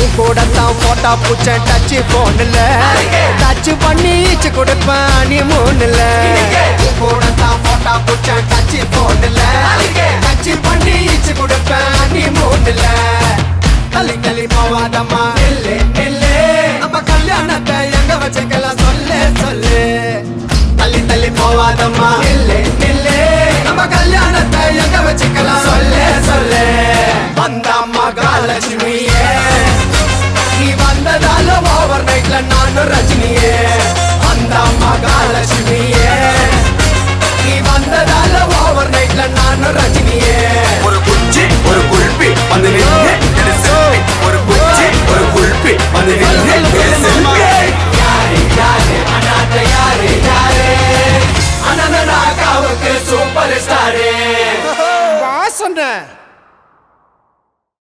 உன் கூட தான் போட்டா பூச்ச டச் போன்ல டச் பண்ணி இச்சு கொடுப்பேன் நீ மூணுல உன் கூட தான் போட்டா பூச்ச டச் போன்ல டச் பண்ணி இச்சு கொடுப்பேன் நீ மூணுல தள்ளி தள்ளி போவாதம்மா நில்லு நில்லு நம்ம கல்யாணத்தை எங்க வச்சுக்கலாம் சொல்லு சொல்லு தள்ளி தள்ளி போவாதம்மா நில்லு நில்லு நம்ம கல்யாணத்தை எங்க வச்சுக்கலாம் சொல்லு சொல்லு வந்த மகாலட்சுமியே நீ வந்ததால ஓவர் நைட்ல நானும் ரஜினியே வந்த மகாலட்சுமியே நீ வந்ததால ஓவர் நைட்ல நானும் ரஜினி